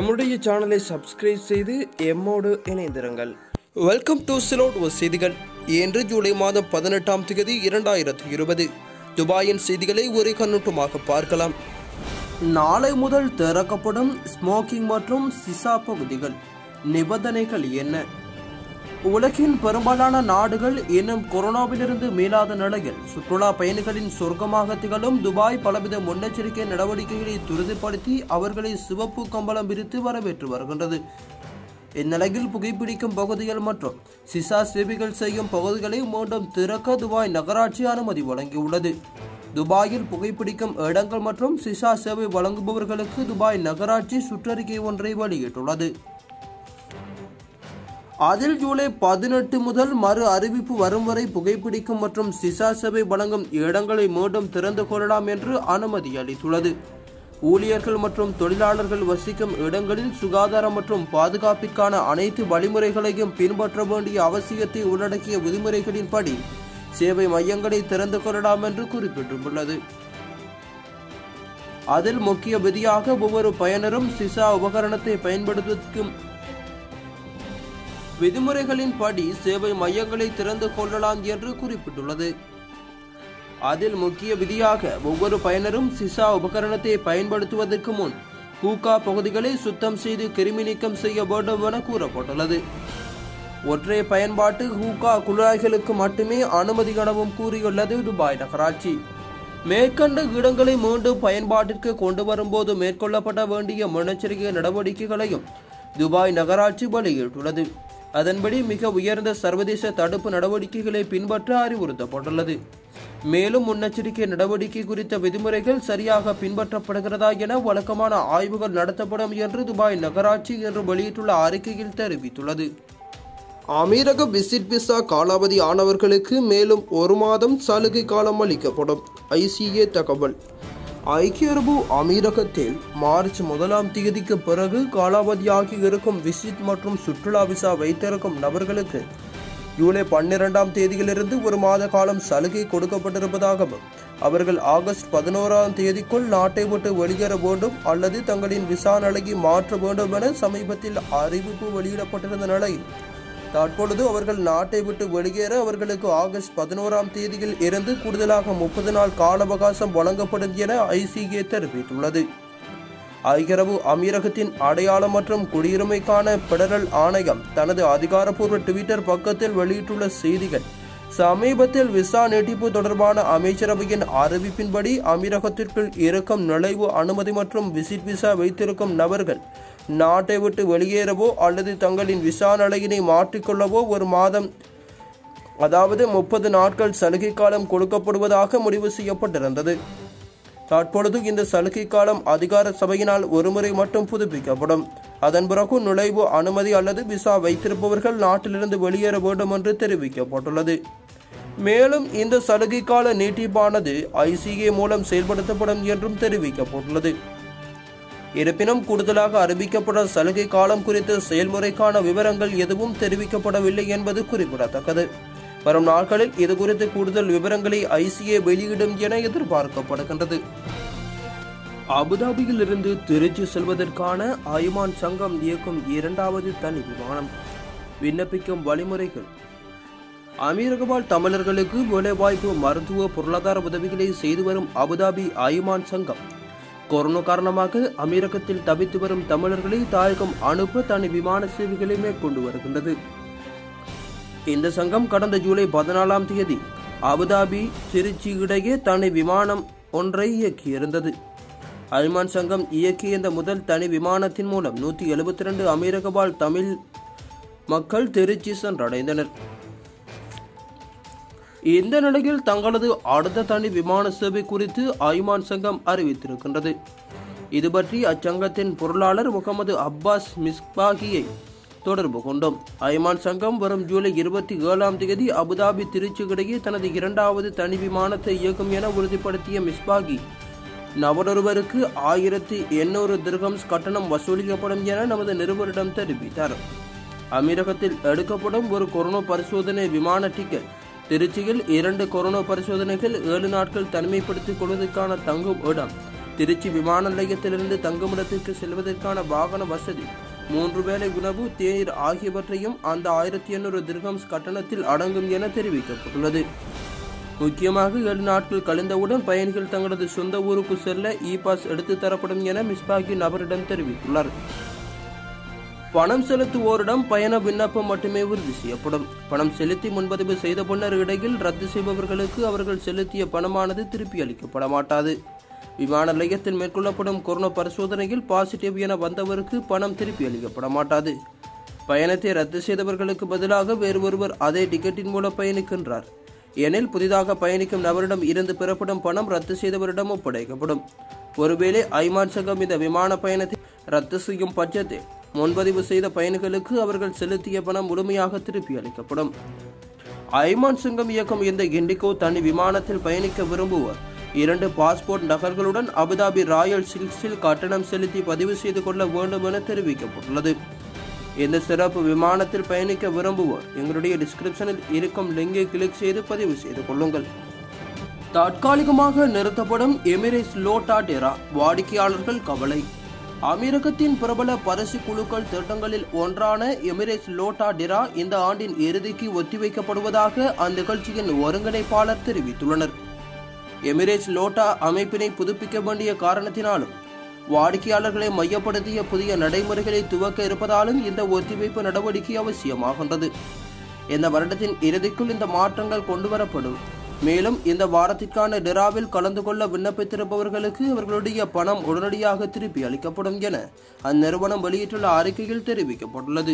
எம்முடைய சேனலை சப்ஸ்கிரைப் செய்து எம்மோடு இணைந்திருங்கள் வெல்கம் டு சிலோட் செய்திகள் இன்று ஜூலை மாதம் பதினெட்டாம் தேதி இரண்டாயிரத்தி இருபது துபாயின் செய்திகளை ஒரே கண்ணோட்டமாக பார்க்கலாம் நாளை முதல் திறக்கப்படும் ஸ்மோக்கிங் மற்றும் சிசா பகுதிகள் நிபந்தனைகள் என்ன உலகின் பெரும்பாலான நாடுகள் இன்னும் கொரோனாவிலிருந்து மீளாத நிலையில் சுற்றுலா பயணிகளின் சொர்க்கமாக திகழும் துபாய் பலவித முன்னெச்சரிக்கை நடவடிக்கைகளை துரிதப்படுத்தி அவர்களை சிவப்பு கம்பளம் விரித்து வரவேற்று வருகின்றது இந்நிலையில் புகைப்பிடிக்கும் பகுதிகள் மற்றும் சிசா சேவைகள் செய்யும் பகுதிகளை மீண்டும் திறக்க துபாய் நகராட்சி அனுமதி வழங்கியுள்ளது துபாயில் புகைப்பிடிக்கும் இடங்கள் மற்றும் சிசா சேவை வழங்குபவர்களுக்கு துபாய் நகராட்சி சுற்றறிக்கை ஒன்றை வெளியிட்டுள்ளது அதில் ஜூலை பதினெட்டு முதல் மறு அறிவிப்பு வரும் வரை புகைப்பிடிக்கும் மற்றும் சிசா சேவை வழங்கும் இடங்களை மீண்டும் திறந்து கொள்ளலாம் என்று அனுமதி அளித்துள்ளது ஊழியர்கள் மற்றும் தொழிலாளர்கள் வசிக்கும் இடங்களில் சுகாதாரம் மற்றும் பாதுகாப்பிற்கான அனைத்து வழிமுறைகளையும் பின்பற்ற வேண்டிய அவசியத்தை உள்ளடக்கிய விதிமுறைகளின்படி சேவை மையங்களை திறந்து கொள்ளலாம் என்று குறிப்பிட்டுள்ளது அதில் முக்கிய விதியாக ஒவ்வொரு பயனரும் சிசா உபகரணத்தை பயன்படுத்துவதற்கும் விதிமுறைகளின்படி சேவை மையங்களை திறந்து கொள்ளலாம் என்று குறிப்பிட்டுள்ளது அதில் முக்கிய விதியாக ஒவ்வொரு பயனரும் சிசா உபகரணத்தை பயன்படுத்துவதற்கு முன் ஹூகா பகுதிகளை சுத்தம் செய்து கிருமி நீக்கம் செய்ய வேண்டும் என கூறப்பட்டுள்ளது ஒற்றை பயன்பாட்டு ஹூகா குழாய்களுக்கு மட்டுமே அனுமதி எனவும் கூறியுள்ளது துபாய் நகராட்சி மேற்கண்ட இடங்களை மீண்டும் பயன்பாட்டிற்கு கொண்டு வரும்போது மேற்கொள்ளப்பட வேண்டிய முன்னெச்சரிக்கை நடவடிக்கைகளையும் துபாய் நகராட்சி வெளியிட்டுள்ளது அதன்படி மிக உயர்ந்த சர்வதேச தடுப்பு நடவடிக்கைகளை பின்பற்ற அறிவுறுத்தப்பட்டுள்ளது மேலும் முன்னெச்சரிக்கை நடவடிக்கை குறித்த விதிமுறைகள் சரியாக பின்பற்றப்படுகிறதா என வழக்கமான ஆய்வுகள் நடத்தப்படும் என்று துபாய் நகராட்சி என்று வெளியிட்டுள்ள அறிக்கையில் தெரிவித்துள்ளது அமீரக விசிட் விசா காலாவதி ஆனவர்களுக்கு மேலும் ஒரு மாதம் சலுகை காலம் அளிக்கப்படும் ஐசிஏ தகவல் ஐக்கிய அரபு அமீரகத்தில் மார்ச் முதலாம் தேதிக்கு பிறகு காலாவதியாகி இருக்கும் விசிட் மற்றும் சுற்றுலா விசா வைத்திருக்கும் நபர்களுக்கு ஜூலை பன்னிரெண்டாம் தேதியிலிருந்து ஒரு மாத காலம் சலுகை கொடுக்கப்பட்டிருப்பதாகவும் அவர்கள் ஆகஸ்ட் பதினோராம் தேதிக்குள் நாட்டை விட்டு வெளியேற வேண்டும் அல்லது தங்களின் விசா நிலையை மாற்ற வேண்டும் என சமீபத்தில் அறிவிப்பு வெளியிடப்பட்டிருந்த நிலையில் தற்பொழுது அவர்கள் நாட்டை விட்டு வெளியேற அவர்களுக்கு ஆகஸ்ட் பதினோராம் தேதியில் இருந்து கூடுதலாக முப்பது நாள் கால அவகாசம் வழங்கப்படும் என ஐசிஏ தெரிவித்துள்ளது ஐக்கியரபு அமீரகத்தின் அடையாளம் மற்றும் குடியுரிமைக்கான பெடரல் ஆணையம் தனது அதிகாரப்பூர்வ ட்விட்டர் பக்கத்தில் வெளியிட்டுள்ள செய்திகள் சமீபத்தில் விசா நீட்டிப்பு தொடர்பான அமைச்சரவையின் அறிவிப்பின்படி அமீரகத்திற்குள் இருக்கும் நுழைவு அனுமதி மற்றும் விசிட் விசா வைத்திருக்கும் நபர்கள் நாட்டை விட்டு வெளியேறவோ அல்லது தங்களின் விசா நிலையினை மாற்றிக்கொள்ளவோ ஒரு மாதம் அதாவது முப்பது நாட்கள் சலுகை காலம் கொடுக்கப்படுவதாக முடிவு செய்யப்பட்டிருந்தது தற்பொழுது இந்த சலுகை காலம் அதிகார சபையினால் ஒருமுறை மட்டும் புதுப்பிக்கப்படும் அதன் பிறகு நுழைவு அனுமதி அல்லது விசா வைத்திருப்பவர்கள் நாட்டிலிருந்து வெளியேற வேண்டும் என்று தெரிவிக்கப்பட்டுள்ளது மேலும் இந்த சலுகை கால நீட்டிப்பானது ஐசிஏ மூலம் செயல்படுத்தப்படும் என்றும் தெரிவிக்கப்பட்டுள்ளது இருப்பினும் கூடுதலாக அறிவிக்கப்பட்ட சலுகை காலம் குறித்த செயல்முறைக்கான விவரங்கள் எதுவும் தெரிவிக்கப்படவில்லை என்பது குறிப்பிடத்தக்கது வரும் நாட்களில் இது குறித்து கூடுதல் விவரங்களை ஐசிஏ வெளியிடும் என எதிர்பார்க்கப்படுகின்றது அபுதாபியில் இருந்து திருச்சி செல்வதற்கான ஆயுமான் சங்கம் இயக்கும் இரண்டாவது தனி விமானம் விண்ணப்பிக்கும் வழிமுறைகள் அமீரகவாழ் தமிழர்களுக்கு வேலைவாய்ப்பு மருத்துவ பொருளாதார உதவிகளை செய்து வரும் அபுதாபி ஆயுமான் சங்கம் கொரோனா காரணமாக அமீரகத்தில் தவித்து வரும் தமிழர்களை தாயகம் அனுப்ப தனி விமான சேவைகளை மேற்கொண்டு வருகின்றது இந்த சங்கம் கடந்த ஜூலை பதினாலாம் தேதி அபுதாபி திருச்சி இடையே தனி விமானம் ஒன்றை இயக்கியிருந்தது அல்மான் சங்கம் இயக்கிய இந்த முதல் தனி விமானத்தின் மூலம் நூற்றி எழுபத்தி ரெண்டு அமீரக வாழ் தமிழ் மக்கள் திருச்சி சென்றடைந்தனர் இந்த நிலையில் தங்களது அடுத்த தனி விமான சேவை குறித்து ஐமான் சங்கம் அறிவித்திருக்கின்றது இது பற்றி அச்சங்கத்தின் பொருளாளர் முகமது அப்பாஸ் மிஸ்பாகியை தொடர்பு கொண்டோம் ஐமான் சங்கம் வரும் ஜூலை இருபத்தி ஏழாம் தேதி அபுதாபி திருச்சி இடையே தனது இரண்டாவது தனி விமானத்தை இயக்கும் என உறுதிப்படுத்திய மிஸ்பாகி நபரொருவருக்கு ஆயிரத்தி எண்ணூறு திர்கம்ஸ் கட்டணம் வசூலிக்கப்படும் என நமது நிருபரிடம் தெரிவித்தார் அமீரகத்தில் எடுக்கப்படும் ஒரு கொரோனா பரிசோதனை விமான டிக்கெட் திருச்சியில் இரண்டு கொரோனா பரிசோதனைகள் ஏழு நாட்கள் தனிமைப்படுத்திக் கொள்வதற்கான தங்கும் இடம் திருச்சி விமான நிலையத்திலிருந்து தங்குமிடத்திற்கு செல்வதற்கான வாகன வசதி மூன்று வேளை உணவு தேநீர் ஆகியவற்றையும் அந்த ஆயிரத்தி எண்ணூறு திர்கம்ஸ் கட்டணத்தில் அடங்கும் என தெரிவிக்கப்பட்டுள்ளது முக்கியமாக ஏழு நாட்கள் கழிந்தவுடன் பயணிகள் தங்களது சொந்த ஊருக்கு செல்ல இ பாஸ் எடுத்து தரப்படும் என மிஸ்பாகி நபரிடம் தெரிவித்துள்ளார் பணம் செலுத்துவோரிடம் பயண விண்ணப்பம் மட்டுமே உறுதி செய்யப்படும் பணம் செலுத்தி முன்பதிவு செய்த பின்னர் இடையில் ரத்து செய்பவர்களுக்கு அவர்கள் செலுத்திய பணமானது திருப்பி அளிக்கப்பட மாட்டாது விமான நிலையத்தில் மேற்கொள்ளப்படும் கொரோனா பரிசோதனையில் பாசிட்டிவ் என வந்தவருக்கு பணம் திருப்பி அளிக்கப்பட மாட்டாது பயணத்தை ரத்து செய்தவர்களுக்கு பதிலாக வேறு ஒருவர் அதே டிக்கெட்டின் மூலம் பயணிக்கின்றார் எனில் புதிதாக பயணிக்கும் நபரிடம் இருந்து பெறப்படும் பணம் ரத்து செய்தவரிடம் ஒப்படைக்கப்படும் ஒருவேளை ஐமான் சங்கம் இந்த விமான பயணத்தை ரத்து செய்யும் பட்சத்தில் முன்பதிவு செய்த பயணிகளுக்கு அவர்கள் செலுத்திய பணம் முழுமையாக திருப்பி அளிக்கப்படும் ஐமான் சங்கம் இயக்கும் இந்த இண்டிகோ தனி விமானத்தில் பயணிக்க விரும்புவோர் இரண்டு பாஸ்போர்ட் நகல்களுடன் அபுதாபி ராயல் சில்க்ஸில் கட்டணம் செலுத்தி பதிவு செய்து கொள்ள வேண்டும் என தெரிவிக்கப்பட்டுள்ளது இந்த சிறப்பு விமானத்தில் பயணிக்க விரும்புவோர் எங்களுடைய டிஸ்கிரிப்ஷனில் இருக்கும் லிங்கை கிளிக் செய்து பதிவு செய்து கொள்ளுங்கள் தற்காலிகமாக நிறுத்தப்படும் எமிரேட்ஸ் லோட்டா டெரா வாடிக்கையாளர்கள் கவலை அமீரகத்தின் பிரபல பரிசு குழுக்கள் திட்டங்களில் ஒன்றான எமிரேட்ஸ் லோட்டா டெரா இந்த ஆண்டின் இறுதிக்கு ஒத்திவைக்கப்படுவதாக அந்நிகழ்ச்சியின் ஒருங்கிணைப்பாளர் தெரிவித்துள்ளனர் எமிரேட்ஸ் லோட்டா அமைப்பினை புதுப்பிக்க வேண்டிய காரணத்தினாலும் வாடிக்கையாளர்களை மையப்படுத்திய புதிய நடைமுறைகளை துவக்க இருப்பதாலும் இந்த ஒத்திவைப்பு நடவடிக்கை அவசியமாகின்றது இந்த வருடத்தின் இறுதிக்குள் இந்த மாற்றங்கள் கொண்டுவரப்படும் மேலும் இந்த வாரத்திற்கான டெராவில் கலந்து கொள்ள விண்ணப்பித்திருப்பவர்களுக்கு அவர்களுடைய பணம் உடனடியாக திருப்பி அளிக்கப்படும் என அந்நிறுவனம் வெளியிட்டுள்ள அறிக்கையில் தெரிவிக்கப்பட்டுள்ளது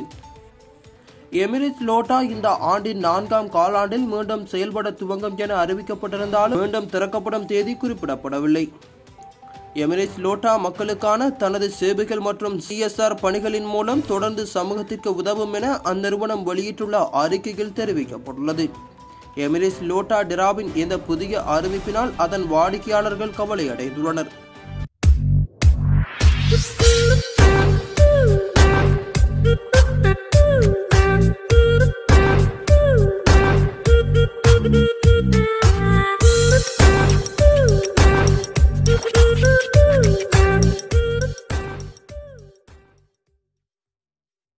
எமிரேட்ஸ் லோட்டா இந்த ஆண்டின் நான்காம் காலாண்டில் மீண்டும் செயல்பட துவங்கும் என அறிவிக்கப்பட்டிருந்தாலும் மீண்டும் திறக்கப்படும் தேதி குறிப்பிடப்படவில்லை எமிரேட்ஸ் லோட்டா மக்களுக்கான தனது சேவைகள் மற்றும் சிஎஸ்ஆர் பணிகளின் மூலம் தொடர்ந்து சமூகத்திற்கு உதவும் என அந்நிறுவனம் வெளியிட்டுள்ள அறிக்கையில் தெரிவிக்கப்பட்டுள்ளது எமிரேட்ஸ் லோட்டா டிராவின் இந்த புதிய அறிவிப்பினால் அதன் வாடிக்கையாளர்கள் கவலை அடைந்துள்ளனர் Thank you.